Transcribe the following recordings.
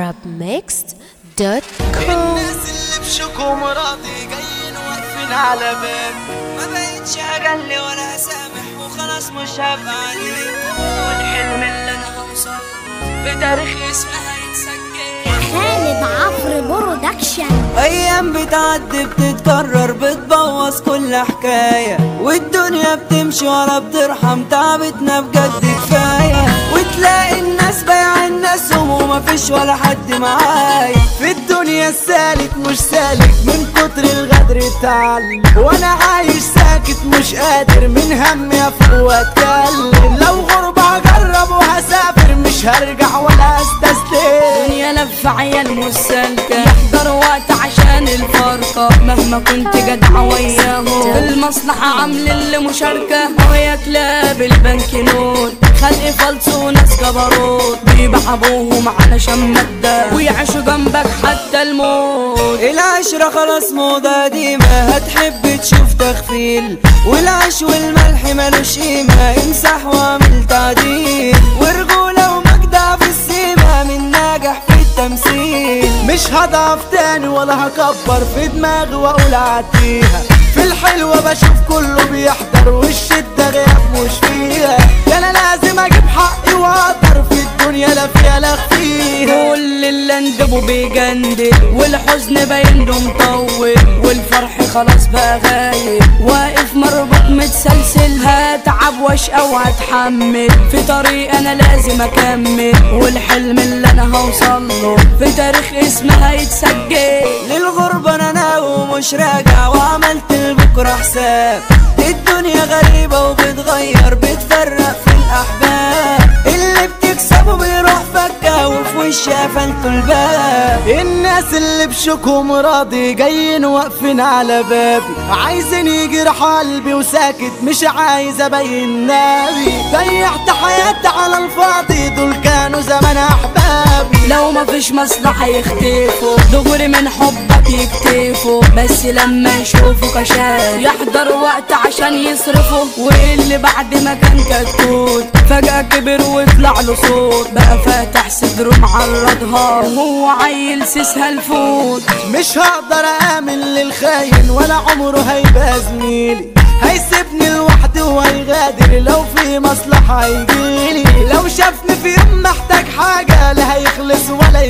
arabmixed.com الناس اللي بشكهم راضي جايين واقفين على باب ما بقتش هجلي ولا هسامح وخلاص مش هبقى عليكم والحلم اللي انا هوصل بتاريخ اسمها يتسجل خالد عفر برودكشن ايام بتعدي بتتكرر بتبوظ كل حكايه والدنيا بتمشي ورا بترحم تعبتنا بجد كفايه وتلاقي الناس بايعه الناس ومفيش ولا حد معايا في الدنيا السالك مش سالك من كتر الغدر اتعلم وانا عايش ساكت مش قادر من همي افوق واتكلم لو غربة هجرب وهسافر مش هرجع ولا استسلم دنيا لفة عيال مسالكة يحضر وقت عشان الفرقة مهما كنت جدع وياهم المصلحة عامل اللي مشاركة ويا كلاب البنك نوت خلق فلس وناس كبروت بيبيع ابوهم علشان مادة ويعيشوا جنبك حتى الموت العشرة خلاص موضة قديمة هتحب تشوف تخفيل والعيش والملح ملوش قيمة امسح واعمل تعديل ورجولة ومجدع في السيمة من ناجح في التمثيل مش هضعف تاني ولا هكبر في دماغي واقول اعديها في الحلوة بشوف كله بيحضر والشدة غياب مش فيها ده انا لازم اجيب حقي واقدر في الدنيا لا فيها لا فيها كل اللي اندبه بيجندل والحزن باين له مطول والفرح خلاص بقى غايب واقف مربوط متسلسل هتعب واشقى وهتحمل في طريق انا لازم اكمل والحلم اللي انا هوصل له في تاريخ اسمها يتسجل للغربة انا ناوي ومش راجع وعملت لبكرة حساب الدنيا غريبة وبتغير بتفرق في الاحباب اللي بتكسبه بيروح فكة وفي وشي قفلتوا الباب الناس اللي بشكهم راضي جايين واقفين على بابي عايزين يجرح قلبي وساكت مش عايز ابين نابي ضيعت حياتي على الفاضي دول كانوا زمان احبابي لو مفيش مصلحة يختفوا دغري من حبك يكتفوا بس لما يشوفوا كشاف يحضر وقت عشان يصرفوا واللي بعد ما كان كتكوت فجأة كبر وطلع له صوت بقى فاتح صدره معرضها وهو عيل سيسها الفوت مش هقدر امن للخاين ولا عمره هيبقى زميلي هيسيبني لوحدي وهيغادر لو في مصلحة هيجيلي لو شافني في يوم محتاج حاجة لا هيخلص ولا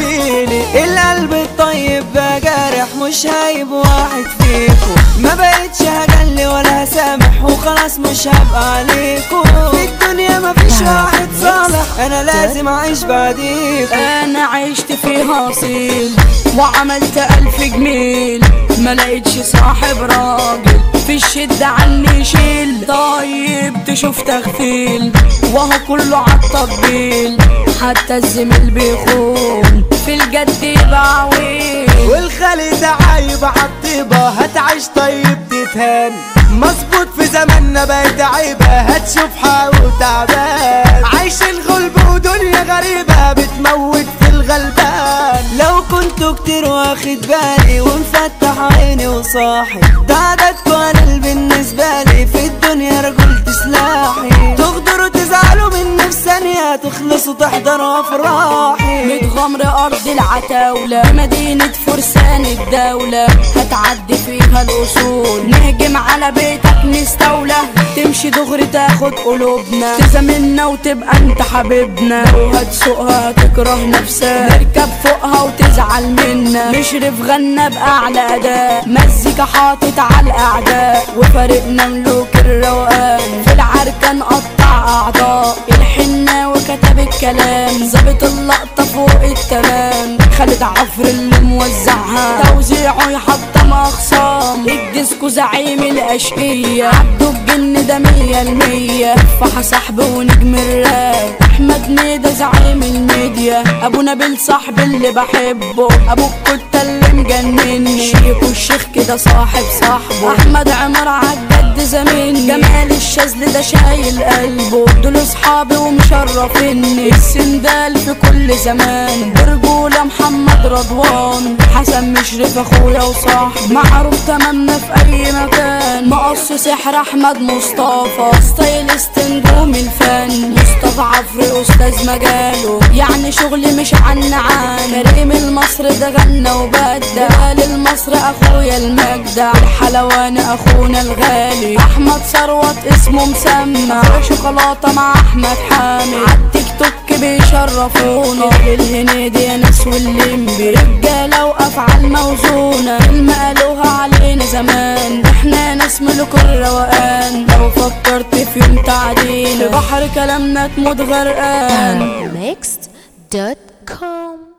يوفيني القلب الطيب بقى جارح مش هايب واحد فيكم ما بقتش هجلي ولا هسامح وخلاص مش هبقى عليكم في الدنيا مفيش واحد صالح انا لازم اعيش بعديكم انا عشت فيها اصيل وعملت الف جميل ما لقيتش صاحب راجل في الشدة عني يشيل طيب تشوف تغفيل وهو كله عالتطبيل حتى الزميل بيخون في الجد يبقى عويل والخالي ده عايب عالطيبة هتعيش طيب تتهان مظبوط في زماننا بقت عيبة هتشوف حاول تعبان عايشين غلب ودنيا غريبة بتموت في الغلبان لو كنتوا كتير واخد بالي ومفتح عيني وصاحي ده عددكوا انا اللي بالنسبة لي في الدنيا رجولة سلاحي تغدروا تزعلوا مني في ثانية تخلصوا تحضروا افراحي متغمر ارض العتاولة مدينة فرسان الدولة هتعدي فيها الاصول نهجم على بيتك نستولى تمشي دغري تاخد قلوبنا تزاملنا وتبقى انت حبيبنا وهتسوقها تكره نفسك نركب فوقها وتزعل منا نشرف غنى بأعلى أداء مزيكا حاطط على الأعداء وفريقنا ملوك الروقان في العركة نقطع أعضاء الحنة وكتب الكلام ظابط اللقطة فوق التمام خالد عفر اللي موزعها توزيعه يحطم أخصام الديسكو زعيم الأشقية عبده الجن ده مية المية فحى صاحبه ونجم الراب أحمد نيدا زعيم الميديا أبو نبيل صاحب اللي بحبه أبو الكتة اللي مجنني شيخ والشيخ كده صاحب صاحبه أحمد عمر عالجد زميلي جمال الشاذلي ده شايل قلبه دول أصحابي ومشرفيني السندال في كل زمان برجولة محمد رضوان حسن مشرف أخويا وصاحبي معروف تمام كلامنا في اي مكان مقص سحر احمد مصطفى ستايلست نجوم الفن مصطفى عفري استاذ مجاله يعني شغلي مش عن عن كريم المصر ده غنى وبدع قال المصر اخويا المجدع الحلواني اخونا الغالي احمد ثروت اسمه مسمى شوكولاته مع احمد حامد عالتيك توك بيشرفونا الهنيدي يا ناس واللمبي رجاله وافعال موزونه كلمه قالوها علينا زمان احنا ناس ملوك الروقان لو فكرت في يوم تعدينا في بحر كلامنا تموت غرقان Mixed.com